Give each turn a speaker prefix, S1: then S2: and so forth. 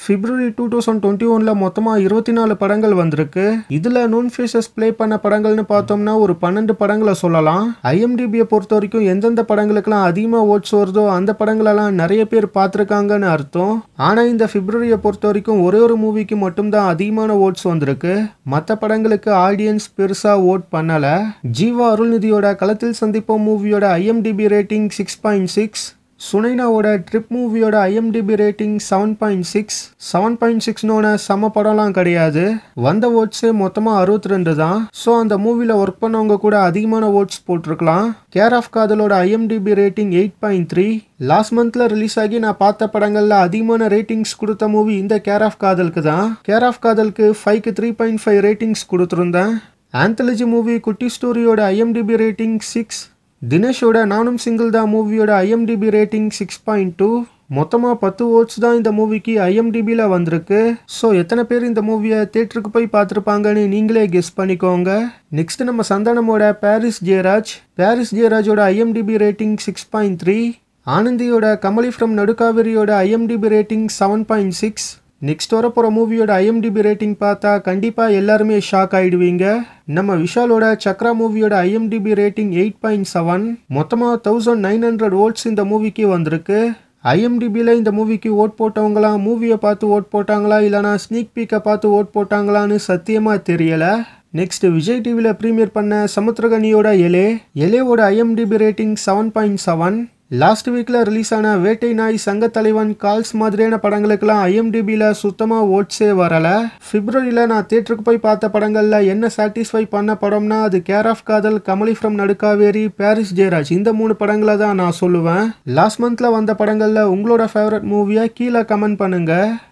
S1: பிப்ரவரி two thousand twenty ஒன்ல மொத்தமா இருபத்தி நாலு படங்கள் வந்திருக்கு இதுல நோன் ஃபேஸஸ் ப்ளே பண்ண படங்கள்னு பார்த்தோம்னா ஒரு பன்னெண்டு படங்களை சொல்லலாம் ஐஎம்டிபியை பொறுத்த வரைக்கும் எந்தெந்த படங்களுக்கெல்லாம் அதிகமா ஓட்ஸ் வருதோ அந்த படங்களெல்லாம் நிறைய பேர் பார்த்துருக்காங்கன்னு அர்த்தம் ஆனா இந்த பிப்ரவரியை பொறுத்த வரைக்கும் ஒரே ஒரு மூவிக்கு மட்டும்தான் அதிகமான ஓட்ஸ் வந்திருக்கு மற்ற படங்களுக்கு ஆடியன்ஸ் பெருசா ஓட் பண்ணல ஜீவா அருள்நிதியோட களத்தில் சந்திப்போம் மூவியோட IMDb rating six point six சுனைனாவோட ட்ரிப் மூவியோட IMDb rating seven point six seven point சிக்ஸ்னோட செம படம்லாம் கிடையாது வந்த ஓட்ஸே மொத்தமாக அறுபத்தி ரெண்டு தான் ஸோ அந்த மூவியில் ஒர்க் பண்ணவங்க கூட அதிகமான ஓட்ஸ் போட்டிருக்கலாம் கேர் ஆஃப் காதலோட IMDb rating eight point three last மந்த்ல ரிலீஸ் ஆகி நான் பார்த்த படங்கள்ல அதிகமான ரேட்டிங்ஸ் கொடுத்த மூவி இந்த கேர் ஆஃப் காதலுக்கு தான் கேர் ஆஃப் காதலுக்கு ஃபைவ்க்கு த்ரீ பாயிண்ட் ஃபைவ் ரேட்டிங்ஸ் கொடுத்துருந்தேன் ஆந்தாலஜி மூவி குட்டி ஸ்டோரியோட ஐஎம்டிபி ரேட்டிங் சிக்ஸ் தினேஷோட நானும் சிங்கிள் தான் மூவியோட IMDb rating six point two மொத்தமாக பத்து ஓட்ஸ் தான் இந்த மூவிக்கு ஐஎம்டிபியில் வந்திருக்கு ஸோ எத்தனை பேர் இந்த மூவியை தேட்டருக்கு போய் பார்த்துருப்பாங்கன்னு நீங்களே கெஸ் பண்ணிக்கோங்க நெக்ஸ்ட் நம்ம சந்தானமோட பாரிஸ் ஜெயராஜ் பாரிஸ் ஜெயராஜோட IMDb rating six point three ஆனந்தியோட கமலி ஃப்ரம் நடுக்காவிரியோட IMDb rating seven point six next வரப்போகிற மூவியோட ஐஎம்டிபி ரேட்டிங் பார்த்தா கண்டிப்பாக எல்லாருமே ஷாக் ஆயிடுவீங்க நம்ம விஷாலோட சக்ரா மூவியோட IMDb rating eight point seven மொத்தமாக தௌசண்ட் நைன் ஹண்ட்ரட் ஓட்ஸ் இந்த மூவிக்கு வந்திருக்கு ஐஎம்டிபியில் இந்த மூவிக்கு ஓட் போட்டவங்களாம் மூவியை பார்த்து ஓட் போட்டாங்களா இல்லைனா ஸ்னீக் பீக்கை பார்த்து ஓட் போட்டாங்களான்னு சத்தியமாக தெரியலை நெக்ஸ்ட் விஜய் டிவியில் ப்ரீமியர் பண்ண சமுத்திரகனியோட எலே எலேவோட IMDb rating seven point seven last வீக்கில் ரிலீஸ் ஆன வேட்டை நாய் சங்க தலைவன் கால்ஸ் மாதிரியான படங்களுக்கெல்லாம் ஐஎம்டிபியில் சுத்தமாக ஓட்ஸே வரலை பிப்ரவரியில் நான் தேட்டருக்கு போய் பார்த்த படங்களில் என்ன சாட்டிஸ்ஃபை பண்ண படம்னா அது care of Kaadhal Kamali from Nadukaveri Paris Jayaraj இந்த மூணு படங்களை தான் நான் சொல்லுவேன் லாஸ்ட் மந்தில் வந்த படங்களில் உங்களோட ஃபேவரட் மூவியை கீழே கமெண்ட் பண்ணுங்கள்